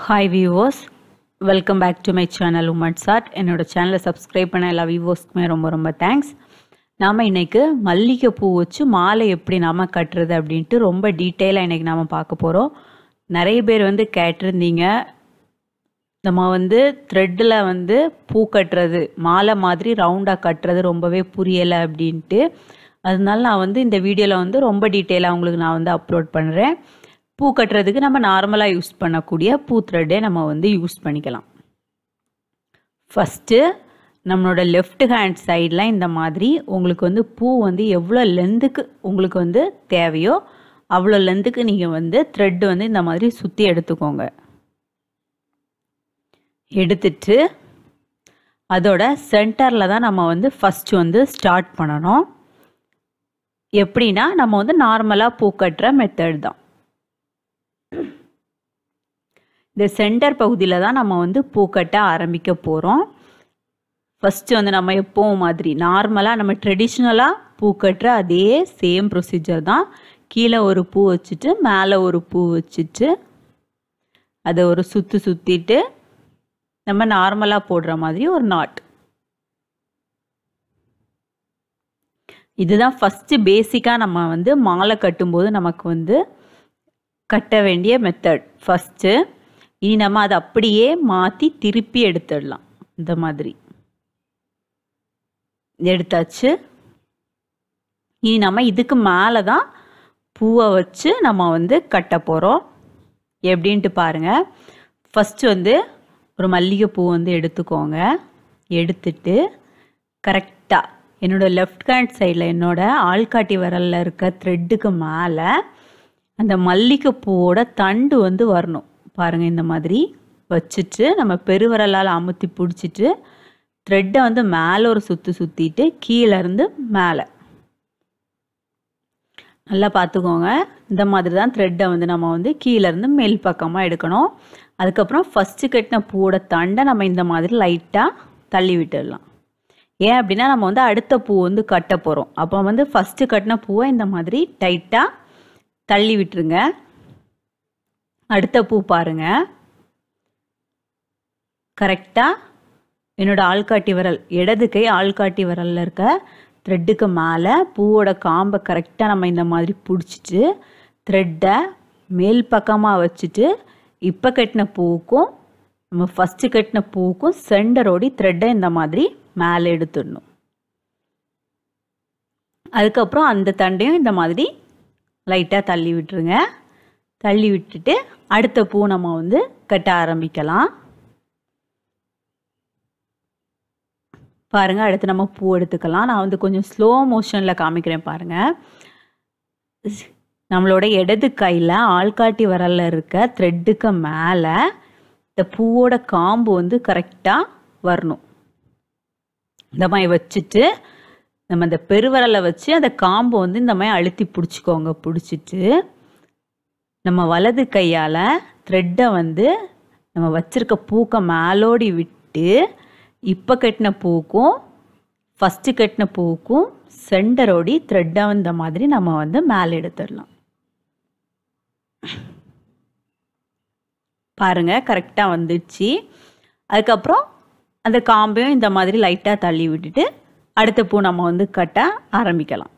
hi viewers welcome back to my channel woman chat என்னோட சேனலை subscribe பண்ண எல்லா வியூவர்ஸ்க்குமே ரொம்ப ரொம்ப தேங்க்ஸ் நாம் இன்றைக்கு மல்லிகைப்பூ வச்சு மாலை எப்படி நாம் கட்டுறது அப்படின்ட்டு ரொம்ப டீட்டெயிலாக இன்றைக்கி நாம் பார்க்க போகிறோம் நிறைய பேர் வந்து கேட்டிருந்தீங்க நம்ம வந்து த்ரெட்டில் வந்து பூ கட்டுறது மாலை மாதிரி ரவுண்டாக கட்டுறது ரொம்பவே புரியலை அப்படின்ட்டு அதனால நான் வந்து இந்த வீடியோவில் வந்து ரொம்ப டீட்டெயிலாக உங்களுக்கு நான் வந்து அப்லோட் பண்ணுறேன் பூ கட்டுறதுக்கு நம்ம நார்மலாக யூஸ் பண்ணக்கூடிய பூ த்ரெட்டே நம்ம வந்து யூஸ் பண்ணிக்கலாம் ஃபஸ்ட்டு நம்மளோட லெஃப்ட் ஹேண்ட் சைடில் இந்த மாதிரி உங்களுக்கு வந்து பூ வந்து எவ்வளோ லென்த்துக்கு உங்களுக்கு வந்து தேவையோ அவ்வளோ லென்த்துக்கு நீங்கள் வந்து த்ரெட்டு வந்து இந்த மாதிரி சுற்றி எடுத்துக்கோங்க எடுத்துட்டு அதோட சென்டரில் தான் நம்ம வந்து ஃபஸ்ட்டு வந்து ஸ்டார்ட் பண்ணணும் எப்படின்னா நம்ம வந்து நார்மலாக பூ கட்டுற மெத்தட் தான் இந்த சென்டர் பகுதியில் தான் நம்ம வந்து பூ கட்ட ஆரம்பிக்க போகிறோம் ஃபஸ்ட்டு வந்து நம்ம எப்போவும் மாதிரி நார்மலாக நம்ம ட்ரெடிஷ்னலாக பூ கட்டுற அதே சேம் ப்ரொசீஜர் தான் கீழே ஒரு பூ வச்சுட்டு மேலே ஒரு பூ வச்சுட்டு அதை ஒரு சுற்று சுற்றிட்டு நம்ம நார்மலாக போடுற மாதிரி ஒரு நாட் இதுதான் ஃபஸ்ட்டு பேசிக்காக நம்ம வந்து மாலை கட்டும்போது நமக்கு வந்து கட்ட வேண்டிய மெத்தட் ஃபஸ்ட்டு இனி நம்ம அதை அப்படியே மாற்றி திருப்பி எடுத்துடலாம் இந்த மாதிரி எடுத்தாச்சு இனி நம்ம இதுக்கு மேலே தான் பூவை வச்சு நம்ம வந்து கட்ட போகிறோம் எப்படின்ட்டு பாருங்கள் ஃபஸ்ட்டு வந்து ஒரு மல்லிகைப்பூ வந்து எடுத்துக்கோங்க எடுத்துட்டு கரெக்டாக என்னோடய லெஃப்ட் ஹேண்ட் சைடில் என்னோடய ஆள்காட்டி விரலில் இருக்க த்ரெட்டுக்கு மேலே அந்த மல்லிகைப்பூவோட தண்டு வந்து வரணும் பாருங்கள் இந்த மாதிரி வச்சுட்டு நம்ம பெருவிரலால் அமுத்தி பிடிச்சிட்டு த்ரெட்டை வந்து மேலே ஒரு சுற்று சுற்றிட்டு கீழேருந்து மேலே நல்லா பார்த்துக்கோங்க இந்த மாதிரி தான் த்ரெட்டை வந்து நம்ம வந்து கீழேருந்து மேல் பக்கமாக எடுக்கணும் அதுக்கப்புறம் ஃபஸ்ட்டு கட்டின பூவோட தண்டை நம்ம இந்த மாதிரி லைட்டாக தள்ளி விட்டுடலாம் ஏன் அப்படின்னா நம்ம வந்து அடுத்த பூ வந்து கட்ட போகிறோம் அப்போ வந்து ஃபஸ்ட்டு கட்டின பூவை இந்த மாதிரி டைட்டாக தள்ளி விட்டுருங்க அடுத்த பூ பாருங்க கரெக்டாக என்னோட ஆள்காட்டி விரல் இடது கை ஆள்காட்டி விரலில் இருக்க த்ரெட்டுக்கு மேலே பூவோட காம்பை கரெக்டாக நம்ம இந்த மாதிரி பிடிச்சிட்டு த்ரெட்டை மேல் பக்கமாக வச்சுட்டு இப்போ கட்டின பூவுக்கும் நம்ம ஃபஸ்ட்டு கட்டின பூவுக்கும் சென்டரோடி த்ரெட்டை இந்த மாதிரி மேலே எடுத்துடணும் அதுக்கப்புறம் அந்த தண்டையும் இந்த மாதிரி லைட்டாக தள்ளி விட்டுருங்க தள்ளி விட்டுட்டு அடுத்த பூ நம்ம வந்து கட்ட ஆரம்பிக்கலாம் பாருங்கள் அடுத்து நம்ம பூ எடுத்துக்கலாம் நான் வந்து கொஞ்சம் ஸ்லோ மோஷனில் காமிக்கிறேன் பாருங்கள் நம்மளோட இடது கையில் ஆள்காட்டி வரலில் இருக்க த்ரெட்டுக்கு மேலே இந்த பூவோட காம்பு வந்து கரெக்டாக வரணும் இந்த மாதிரி வச்சுட்டு நம்ம இந்த பெருவரலை வச்சு அந்த காம்பை வந்து இந்த மாதிரி அழுத்தி பிடிச்சிக்கோங்க பிடிச்சிட்டு நம்ம வலது கையால் த்ரெட்டை வந்து நம்ம வச்சுருக்க பூக்கை மேலோடி விட்டு இப்போ கட்டின பூக்கும் ஃபஸ்ட்டு கட்டின பூக்கும் சென்டரோடி த்ரெட்டை வந்த மாதிரி நம்ம வந்து மேலே எடுத்துடலாம் பாருங்கள் கரெக்டாக வந்துடுச்சு அதுக்கப்புறம் அந்த காம்பையும் இந்த மாதிரி லைட்டாக தள்ளி விட்டுட்டு அடுத்த பூ நம்ம வந்து கட்ட ஆரம்பிக்கலாம்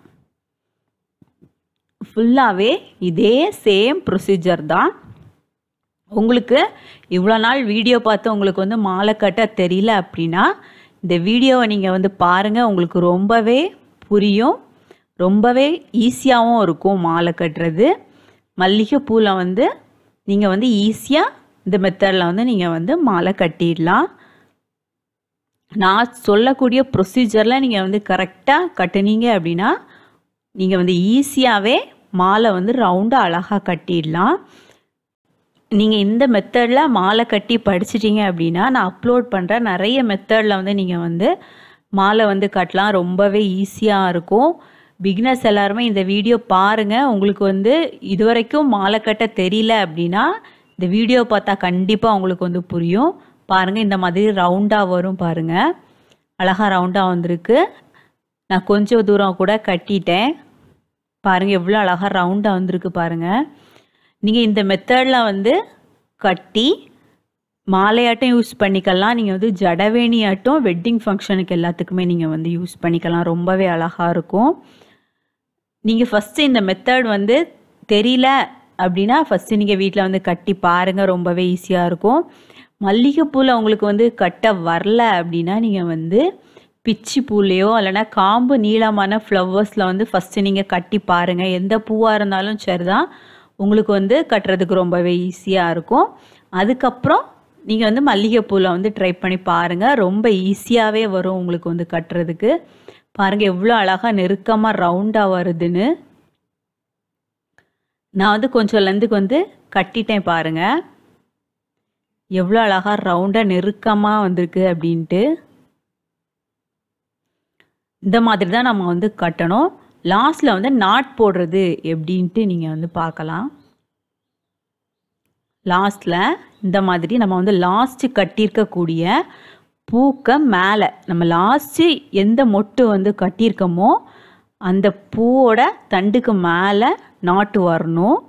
ஃபுல்லாகவே இதே சேம் ப்ரொசீஜர் தான் உங்களுக்கு இவ்வளோ நாள் வீடியோ பார்த்து உங்களுக்கு வந்து மாலை கட்ட தெரியல அப்படின்னா இந்த வீடியோவை நீங்கள் வந்து பாருங்கள் உங்களுக்கு ரொம்பவே புரியும் ரொம்பவே ஈஸியாகவும் இருக்கும் மாலை கட்டுறது மல்லிகை பூவில் வந்து நீங்கள் வந்து ஈஸியாக இந்த மெத்தடில் வந்து நீங்கள் வந்து மாலை கட்டிடலாம் நான் சொல்லக்கூடிய ப்ரொசீஜரில் நீங்கள் வந்து கரெக்டாக கட்டுனீங்க அப்படின்னா நீங்கள் வந்து ஈஸியாகவே மாலை வந்து ரவுண்டாக அழகாக கட்டிடலாம் நீங்கள் இந்த மெத்தடில் மாலை கட்டி படிச்சிட்டிங்க அப்படின்னா நான் அப்லோட் பண்ணுற நிறைய மெத்தடில் வந்து நீங்கள் வந்து மாலை வந்து கட்டலாம் ரொம்பவே ஈஸியாக இருக்கும் பிகினர்ஸ் எல்லாருமே இந்த வீடியோ பாருங்கள் உங்களுக்கு வந்து இது வரைக்கும் மாலை கட்ட தெரியல அப்படின்னா இந்த வீடியோ பார்த்தா கண்டிப்பாக உங்களுக்கு வந்து புரியும் பாருங்கள் இந்த மாதிரி ரவுண்டாக வரும் பாருங்கள் அழகாக ரவுண்டாக வந்திருக்கு நான் கொஞ்சம் தூரம் கூட கட்டிட்டேன் பாருங்கள் எவ்வளோ அழகாக ரவுண்டாக வந்திருக்கு பாருங்கள் நீங்கள் இந்த மெத்தடில் வந்து கட்டி மாலையாட்டம் யூஸ் பண்ணிக்கலாம் நீங்கள் வந்து ஜடவேணியாட்டம் வெட்டிங் ஃபங்க்ஷனுக்கு எல்லாத்துக்குமே நீங்கள் வந்து யூஸ் பண்ணிக்கலாம் ரொம்பவே அழகாக இருக்கும் நீங்கள் ஃபஸ்ட்டு இந்த மெத்தட் வந்து தெரியல அப்படின்னா ஃபஸ்ட்டு நீங்கள் வீட்டில் வந்து கட்டி பாருங்கள் ரொம்பவே ஈஸியாக இருக்கும் மல்லிகைப்பூவில் உங்களுக்கு வந்து கட்ட வரல அப்படின்னா நீங்கள் வந்து பிச்சி பூலையோ இல்லைனா காம்பு நீளமான ஃப்ளவர்ஸில் வந்து ஃபஸ்ட்டு நீங்கள் கட்டி பாருங்கள் எந்த பூவாக இருந்தாலும் சரிதான் உங்களுக்கு வந்து கட்டுறதுக்கு ரொம்பவே ஈஸியாக இருக்கும் அதுக்கப்புறம் நீங்கள் வந்து மல்லிகைப்பூவில் வந்து ட்ரை பண்ணி பாருங்கள் ரொம்ப ஈஸியாகவே வரும் உங்களுக்கு வந்து கட்டுறதுக்கு பாருங்கள் எவ்வளோ அழகாக நெருக்கமாக ரவுண்டாக வருதுன்னு நான் வந்து கொஞ்சம் லெந்துக்கு வந்து கட்டிட்டேன் பாருங்கள் எவ்வளோ அழகாக ரவுண்டாக நெருக்கமாக வந்திருக்கு அப்படின்ட்டு இந்த மாதிரி தான் நம்ம வந்து கட்டணும் லாஸ்ட்டில் வந்து நாட் போடுறது எப்படின்ட்டு நீங்கள் வந்து பார்க்கலாம் லாஸ்ட்டில் இந்த மாதிரி நம்ம வந்து லாஸ்ட்டு கட்டியிருக்கக்கூடிய பூக்க மேலே நம்ம லாஸ்ட்டு எந்த மொட்டு வந்து கட்டியிருக்கோமோ அந்த பூவோட தண்டுக்கு மேலே நாட்டு வரணும்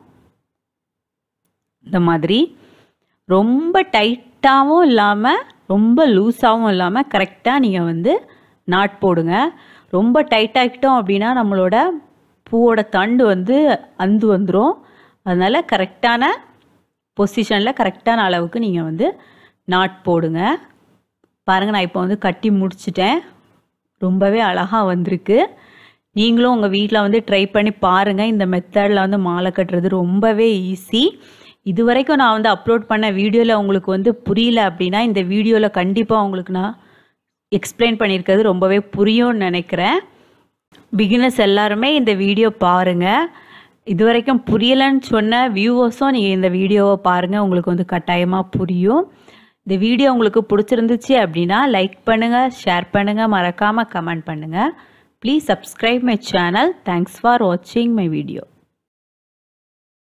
இந்த மாதிரி ரொம்ப டைட்டாகவும் இல்லாமல் ரொம்ப லூஸாகவும் இல்லாமல் கரெக்டாக நீங்கள் வந்து நாட் போடுங்க ரொம்ப டைட்டாகிட்டோம் அப்படின்னா நம்மளோட பூவோட தண்டு வந்து அந்து வந்துடும் அதனால் கரெக்டான பொசிஷனில் கரெக்டான அளவுக்கு நீங்கள் வந்து நாட் போடுங்க பாருங்கள் நான் இப்போ வந்து கட்டி முடிச்சிட்டேன் ரொம்பவே அழகாக வந்திருக்கு நீங்களும் உங்கள் வீட்டில் வந்து ட்ரை பண்ணி பாருங்கள் இந்த மெத்தடில் வந்து மாலை கட்டுறது ரொம்பவே ஈஸி இது வரைக்கும் நான் வந்து அப்லோட் பண்ண வீடியோவில் உங்களுக்கு வந்து புரியல அப்படின்னா இந்த வீடியோவில் கண்டிப்பாக உங்களுக்கு நான் எக்ஸ்பிளைன் பண்ணியிருக்கிறது ரொம்பவே புரியும்னு நினைக்கிறேன் பிகினர்ஸ் எல்லாருமே இந்த வீடியோ பாருங்கள் இது வரைக்கும் புரியலைன்னு சொன்ன வியூவர்ஸும் நீங்கள் இந்த வீடியோவை பாருங்கள் உங்களுக்கு வந்து கட்டாயமாக புரியும் இந்த வீடியோ உங்களுக்கு பிடிச்சிருந்துச்சு அப்படின்னா லைக் பண்ணுங்கள் ஷேர் பண்ணுங்கள் மறக்காமல் கமெண்ட் பண்ணுங்கள் please subscribe my channel thanks for வாட்சிங் மை வீடியோ